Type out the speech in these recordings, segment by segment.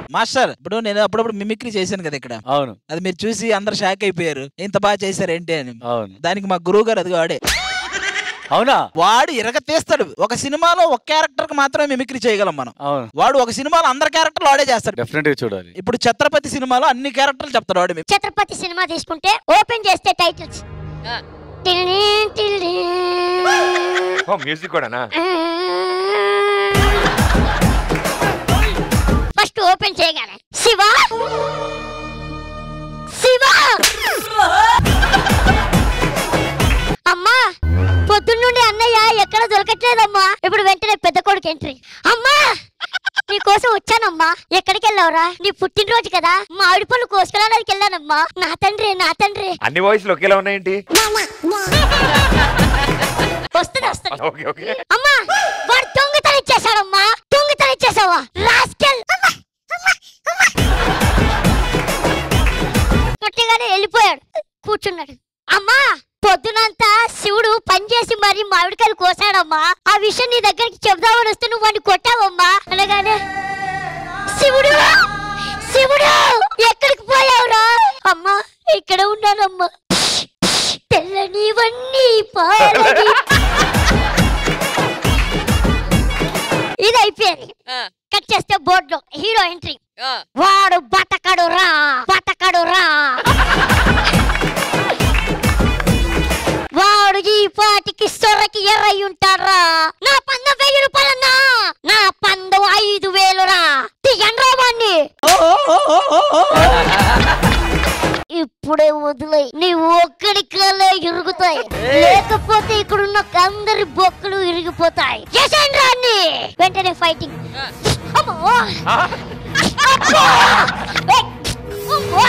Master ఇప్పుడు నేను అప్పుడప్పుడు మిమిక్రీ చేశాను కదా ఇక్కడ అవును అది మీరు చూసి అందరు షాక్ అయిపోయారు ఇంత బాగా చేశారు ఏంటి అని అవును దానికి మా గురువు గారు అది వాడే అవునా వాడు ఇరగ తీస్తాడు ఒక సినిమాలో ఒక క్యారెక్టర్ కి మాత్రమే మిమిక్రీ చేయగలం మనం అవును వాడు ఒక సినిమాలో అందరు క్యారెక్టర్లు వాడే చేస్తాడు డెఫినెట్ గా చూడాలి ఇప్పుడు ఛత్రపతి సినిమాలో అన్ని క్యారెక్టర్లు చెప్తాడు వాడు మీకు ఛత్రపతి సినిమా తీసుకుంటే ఓపెన్ చేస్తే టైటిల్స్ ఓ మ్యూజిక్ కూడానా ఫస్ట్ ఓపెన్ చేయగానే శివ శివ అమ్మా పొద్దున్నుండి అన్నయ్య ఎక్కడ దొరకట్లేదమ్మా ఇప్పుడు వెంటనే పెద్ద కొడుకు ఎంట్రీ అమ్మా నీ కోసం వచ్చానమ్మా ఎక్కడికి వెళ్ళావురా నీ పుట్టినరోజు కదా మామిడి పళ్ళు కోసుకురావడానికి వెళ్ళానమ్మా నా తండ్రి నా తండ్రి అన్ని వాయిస్లు ఒకేలా ఉన్నాయేంటి వస్తుంది వస్తుంది ఓకే ఓకే అమ్మా వాడు దొంగతనం చేశాడమ్మా దొంగతనం చేసావా రాస్కెల్ కొట్టగానే వెళ్ళిపోయాడు కూర్చున్నాడు అమ్మా పొద్దునంతా శివుడు పనిచేసి మరి మామిడికాయలు కోసాడమ్మా ఆ విషయం నీ దగ్గరికి చెబుదామని వస్తే నువ్వు వాడిని కొట్టావమ్మా అనగానే శివుడు శివుడు ఎక్కడికి పోయావురా అమ్మా ఇక్కడ ఉన్నానమ్మా తెల్లనివన్నీ పాలని ఇది అయిపోయింది కట్ చేస్తే బోర్డులో హీరో ఎంట్రీ వాడు బతకడు రా బతకడు రా వాడు ఈ పాటికి సొరకి ఎర్రై ఉంటాడ్రా నా పందం వెయ్యి రూపాయలన్నా నా పందం ఐదు వేలురా తీయండ్రా వాణ్ణి ఇప్పుడే వదిలే నీ ఒక్కడి కాలే ఇరుగుతాయి లేకపోతే ఇక్కడున్న అందరి బొక్కలు ఇరిగిపోతాయి చేసేయండి రాన్ని వెంటనే ఫైటింగ్ అమ్మో అబ్బో! ఏయ్! అమ్మో!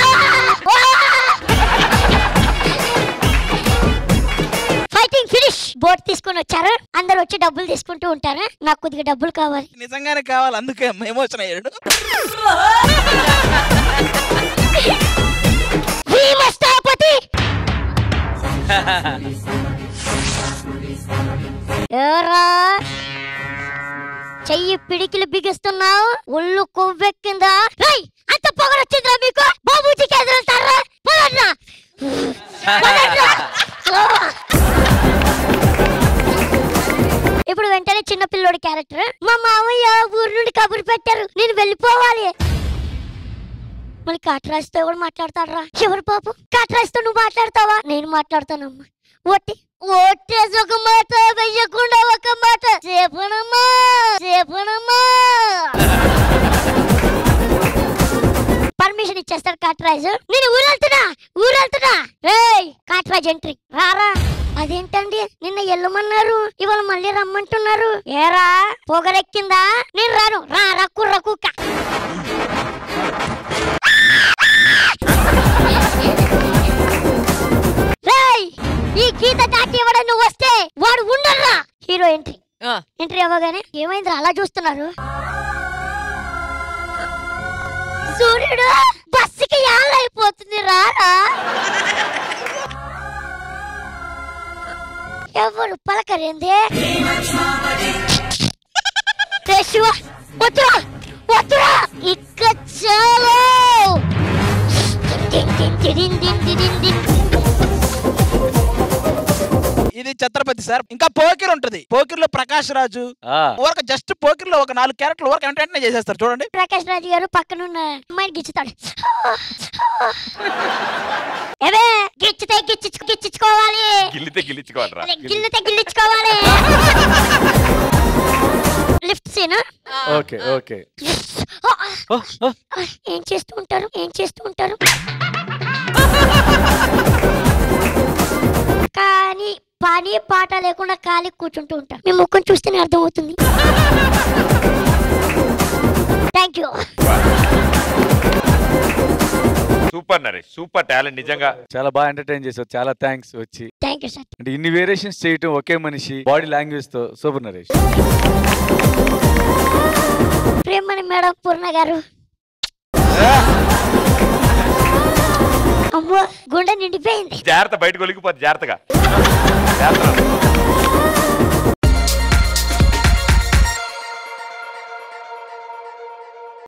ఫైటింగ్ ఫినిష్ బోట్ తీసుకొని వచ్చారు అందరు వచ్చి డబ్బులు తీసుకుంటూ ఉంటారు నాకు కొద్దిగా డబ్బులు కావాలి నిజంగానే కావాలి అందుకే ఎమోషన్ అయ్యాడు భీమస్థాపతి ఏరా చెయ్యి పిడికిలు బిగిస్తున్నావు ఒళ్ళు కొవ్వెక్కిందా రై అంత పొగరొచ్చిందిరా మీకు బాబూజీకి ఎదురుతారా పదన్నా పదన్నా. ఇప్పుడు వెంటనే చిన్న పిల్లోడి క్యారెక్టర్ మా మామయ్య ఊరు నుండి కబురు పెట్టారు నేను వెళ్ళిపోవాలి మళ్ళీ కాట్రాజ్తో ఎవరు మాట్లాడతాడరా ఎవరు పాపం కాట్రాజ్తో నువ్వు మాట్లాడతావా నేను మాట్లాడతానమ్మా ఒట్టి ఒట్టేసి ఒక మాట వెయ్యకుండా ఒక మాట చెప్పనమ్మా చెప్పనమ్మా పర్మిషన్ ఇచ్చేస్తాడు కాట్రాజ్ నేను ఊరెళ్తున్నా ఊరెళ్తున్నా రేయ్ కాట్రాజ్ ఎంట్రీ రారా అదేంటండి నిన్న వెళ్ళమన్నారు ఇవాళ మళ్ళీ రమ్మంటున్నారు ఏరా పొగరెక్కిందా నేను రాను రా రా కుర్ర కుక్క రేయ్ ఈ గీత దాటి ఎవడన్నా వస్తే వాడు ఉండర్రా హీరో ఎంట్రీ ఎంట్రీ అవ్వగానే ఏమైందిరా అలా చూస్తున్నారు సూర్యుడు బస్సుకి యాలైపోతుంది రారా ఎవరు పలకరింది రే శివ వద్దురా వద్దురా ఇక్క చాలు దిన్ దిన్ దిన్ దిన్ దిన్ దిన్. ఇది ఛత్రపతి సార్ ఇంకా పోకిర్ ఉంటది పోకిర్ లో ప్రకాష్ రాజు ఆ, ఊరక జస్ట్ పోకిర్ లో ఒక నాలుగు క్యారెక్టర్లు ఊరక వెంట వెంటనే చేసేస్తారు చూడండి ప్రకాష్ రాజు గారు పక్కన ఉన్న అమ్మాయిని గిచ్చుతాడు ఏవే గిచ్చితే గిచ్చి గిచ్చుకోవాలి గిల్లితే గిల్లించుకోవాలరా గిల్లితే గిల్లించుకోవాలి లిఫ్ట్ సీన్ ఓకే ఓకే ఓ, ఓ, ఏం చేస్తూ ఉంటారు ఏం చేస్తూ ఉంటారు కానీ పని పాట లేకుండా ఖాళీ కూర్చుంటూ ఉంటారు మీ ముఖం చూస్తేనే అర్థమవుతుంది thank you super Naresh super talent నిజంగా చాలా బాగా ఎంటర్టైన్ చేసావు చాలా థ్యాంక్స్ వచ్చి థ్యాంక్ యూ సార్ అంటే ఇన్ని వేరియేషన్స్ చేయటం ఒకే మనిషి బాడీ లాంగ్వేజ్ తో సూపర్ నరేష్ ప్రేమని మేడం పూర్ణ గారు అమ్మో గుండె నిండిపోయింది జాగ్రత్త బయటకు ఒలిగిపోద్ది జాగ్రత్తగా